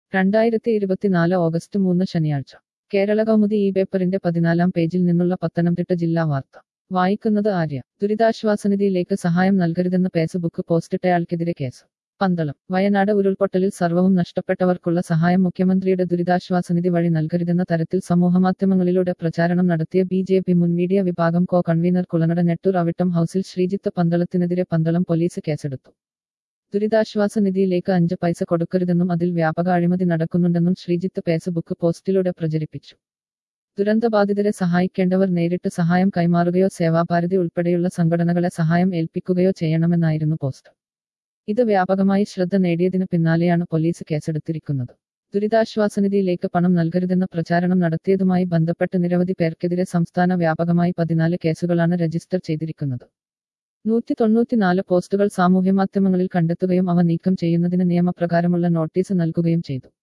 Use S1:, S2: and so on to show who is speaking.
S1: രണ്ടായിരത്തി ഇരുപത്തിനാല് ഓഗസ്റ്റ് മൂന്ന് ശനിയാഴ്ച കേരള കൗമുദി ഈ പേപ്പറിന്റെ പതിനാലാം പേജിൽ നിന്നുള്ള പത്തനംതിട്ട ജില്ലാ വാർത്ത വായിക്കുന്നത് ആര്യ ദുരിതാശ്വാസനിധിയിലേക്ക് സഹായം നൽകരുതെന്ന് ഫേസ്ബുക്ക് പോസ്റ്റിട്ടയാൾക്കെതിരെ കേസ് പന്തളം വയനാട് ഉരുൾപൊട്ടലിൽ സർവ്വവും നഷ്ടപ്പെട്ടവർക്കുള്ള സഹായം മുഖ്യമന്ത്രിയുടെ ദുരിതാശ്വാസനിധി വഴി നൽകരുതെന്ന തരത്തിൽ സമൂഹമാധ്യമങ്ങളിലൂടെ പ്രചാരണം നടത്തിയ ബി ജെ പി മുൻ മീഡിയ വിഭാഗം കോ കൺവീനർ കുളനട നെട്ടൂർ അവിട്ടം ഹൌസിൽ ശ്രീജിത്ത് പന്തളത്തിനെതിരെ പന്തളം പോലീസ് കേസെടുത്തു ദുരിതാശ്വാസ നിധിയിലേക്ക് അഞ്ച് പൈസ കൊടുക്കരുതെന്നും അതിൽ വ്യാപക അഴിമതി നടക്കുന്നുണ്ടെന്നും ശ്രീജിത്ത് ഫേസ്ബുക്ക് പോസ്റ്റിലൂടെ പ്രചരിപ്പിച്ചു ദുരന്തബാധിതരെ സഹായിക്കേണ്ടവർ നേരിട്ട് സഹായം കൈമാറുകയോ സേവാഭാരതി ഉൾപ്പെടെയുള്ള സംഘടനകളെ സഹായം ഏൽപ്പിക്കുകയോ ചെയ്യണമെന്നായിരുന്നു പോസ്റ്റ് ഇത് വ്യാപകമായി ശ്രദ്ധ നേടിയതിനു പിന്നാലെയാണ് പോലീസ് കേസെടുത്തിരിക്കുന്നത് ദുരിതാശ്വാസനിധിയിലേക്ക് പണം നൽകരുതെന്ന പ്രചാരണം നടത്തിയതുമായി ബന്ധപ്പെട്ട് നിരവധി പേർക്കെതിരെ സംസ്ഥാന വ്യാപകമായി പതിനാല് കേസുകളാണ് രജിസ്റ്റർ ചെയ്തിരിക്കുന്നത് നൂറ്റി തൊണ്ണൂറ്റിനാല് പോസ്റ്റുകൾ സാമൂഹ്യമാധ്യമങ്ങളിൽ കണ്ടെത്തുകയും അവ നീക്കം ചെയ്യുന്നതിന് നിയമപ്രകാരമുള്ള നോട്ടീസ് നൽകുകയും ചെയ്തു